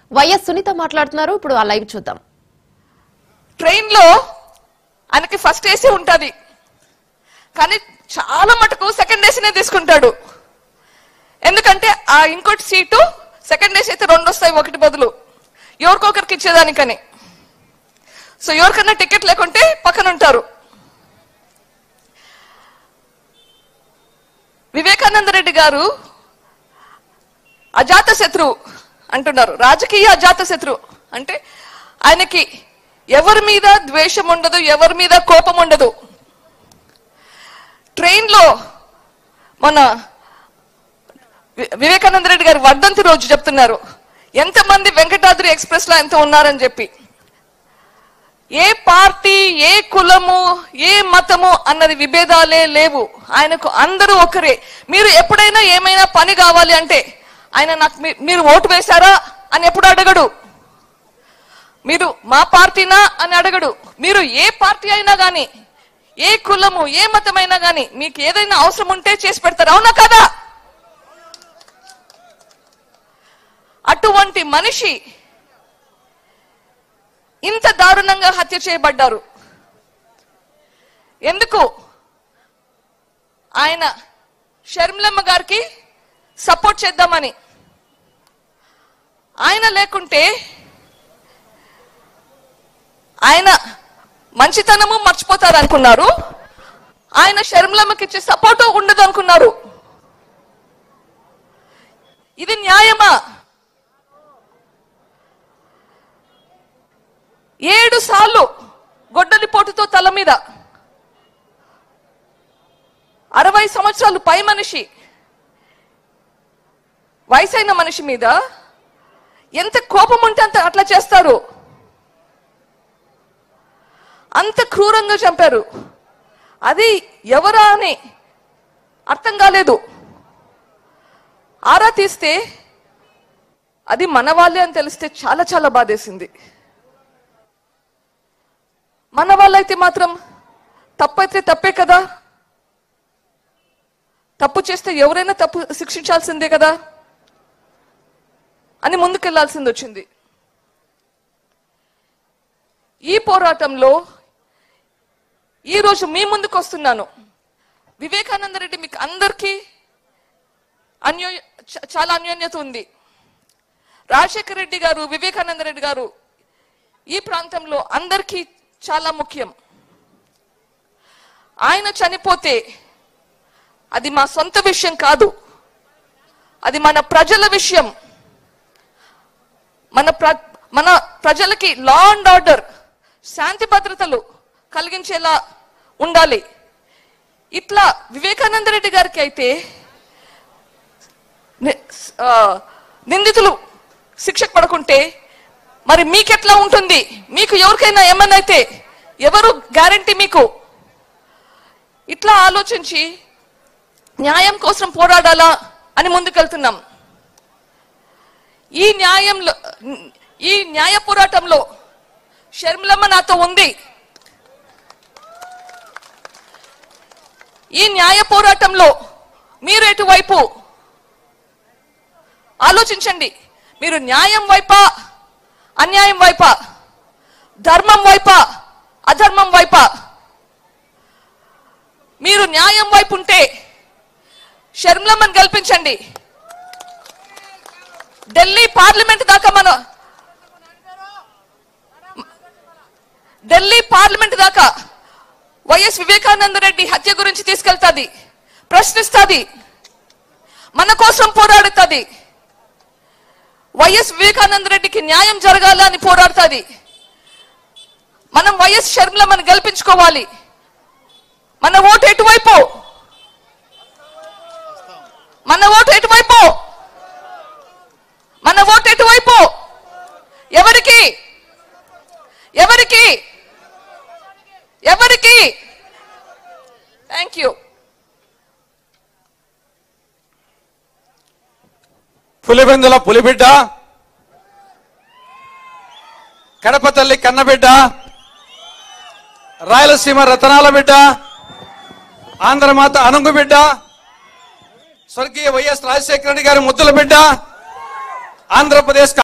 YS Sunitha మాట్లాడుతున్నారు ఇప్పుడు ఆ లైవ్ చూద్దాం ట్రైన్ లో ఆయనకి ఫస్ట్ ఏసీ ఉంటది కానీ చాలా మటుకు సెకండ్ ఏసీనే తీసుకుంటాడు ఎందుకంటే ఆ ఇంకోటి సీటు సెకండ్ ఏసీ అయితే రెండు వస్తాయి ఒకటి బదులు ఎవరికొకరికి ఇచ్చేదానికని సో ఎవరికన్నా టికెట్ లేకుంటే పక్కన ఉంటారు వివేకానంద రెడ్డి గారు అజాత శత్రువు అంటున్నారు రాజకీయ అజాత శత్రువు అంటే ఆయనకి ఎవరి మీద ద్వేషం ఉండదు ఎవరి మీద కోపం ఉండదు ట్రైన్ లో మన వి- వివేకానంద రెడ్డి గారు వర్ధంతి రోజు చెప్తున్నారు ఎంతమంది వెంకటాద్రి ఎక్స్ప్రెస్ లో ఎంత ఉన్నారని చెప్పి ఏ పార్టీ ఏ కులము ఏ మతము అన్నది విభేదాలే లేవు ఆయనకు అందరూ ఒకరే మీరు ఎప్పుడైనా ఏమైనా పని కావాలి అంటే ఆయన నాకు మీ- మీరు ఓటు వేశారా అని ఎప్పుడు అడగడు మీరు మా పార్టీనా అని అడగడు మీరు ఏ పార్టీ అయినా గాని ఏ కులము ఏ మతమైనా గాని మీకు ఏదైనా అవసరం ఉంటే చేసి పెడతారు అవునా కదా అటువంటి మనిషి ఇంత దారుణంగా హత్య చేయబడ్డారు ఎందుకు ఆయన షర్మిలమ్మ గారికి సపోర్ట్ చేద్దామని ఆయన లేకుంటే ఆయన మంచితనము మర్చిపోతారు అనుకున్నారు ఆయన షర్మిలమ్మకి ఇచ్చే సపోర్టు ఉండదు అనుకున్నారు ఇది న్యాయమా ఏడు సార్లు గొడ్డలి పోటుతో తల మీద అరవై సంవత్సరాలు పై మనిషి వయసైన మనిషి మీద ఎంత కోపం ఉంటే అంత అట్లా చేస్తారు అంత క్రూరంగా చంపారు అది ఎవరా అని అర్థం కాలేదు ఆరా తీస్తే అది మన వాళ్ళే అని తెలిస్తే చాలా చాలా బాధేసింది మన వాళ్ళైతే మాత్రం తప్పైతే తప్పే కదా తప్పు చేస్తే ఎవరైనా తప్పు శిక్షించాల్సిందే కదా అని ముందుకెళ్లాల్సింది వచ్చింది ఈ పోరాటంలో ఈ రోజు మీ ముందుకు వస్తున్నాను వివేకానంద రెడ్డి మీకు అందరికీ అన్యో చ- చాలా అన్యోన్యత ఉంది రాజశేఖర రెడ్డి గారు వివేకానంద రెడ్డి గారు ఈ ప్రాంతంలో అందరికీ చాలా ముఖ్యం ఆయన చనిపోతే అది మా సొంత విషయం కాదు అది మన ప్రజల విషయం మన ప్ర మన ప్రజలకి లా అండ్ ఆర్డర్ శాంతి భద్రతలు కలిగించేలా ఉండాలి ఇట్లా వివేకానంద రెడ్డి గారికి అయితే ని- ఆ, నిందితులు శిక్షకు పడకుంటే మరి మీకెట్లా ఉంటుంది మీకు ఎవరికైనా ఏమన్నా అయితే ఎవరు గ్యారంటీ మీకు ఇట్లా ఆలోచించి న్యాయం కోసం పోరాడాలా అని ముందుకెళ్తున్నాం ఈ న్యాయంలో ఈ న్యాయ పోరాటంలో షర్మిలమ్మ నాతో ఉంది ఈ న్యాయ పోరాటంలో మీరు ఎటువైపు ఆలోచించండి మీరు న్యాయం వైపా అన్యాయం వైపా ధర్మం వైపా అధర్మం వైపా మీరు న్యాయం వైపు ఉంటే షర్మిలమ్మని గెలిపించండి ఢిల్లీ పార్లమెంట్ దాకా మన ఢిల్లీ పార్లమెంట్ దాకా వైఎస్ వివేకానంద రెడ్డి హత్య గురించి తీసుకెళ్తాది ప్రశ్నిస్తాది మన కోసం పోరాడుతుంది వైఎస్ వివేకానంద రెడ్డికి న్యాయం జరగాల అని పోరాడుతుంది మనం వైఎస్ షర్మిలమ్మని గెలిపించుకోవాలి మన ఓటు ఎటువైపు మన ఓటు ఎటువైపు మన ఓటు ఎటువైపు ఎవరికి ఎవరికి ఎవరికి థ్యాంక్ యూ పులివెందుల పులిబిడ్డ కడప తల్లి కన్నబిడ్డ రాయలసీమ రతనాల బిడ్డ ఆంధ్రమాత అనుంగు బిడ్డ స్వర్గీయ వైఎస్ రాజశేఖర రెడ్డి గారి ముద్దుల బిడ్డ ఆంధ్రప్రదేశ్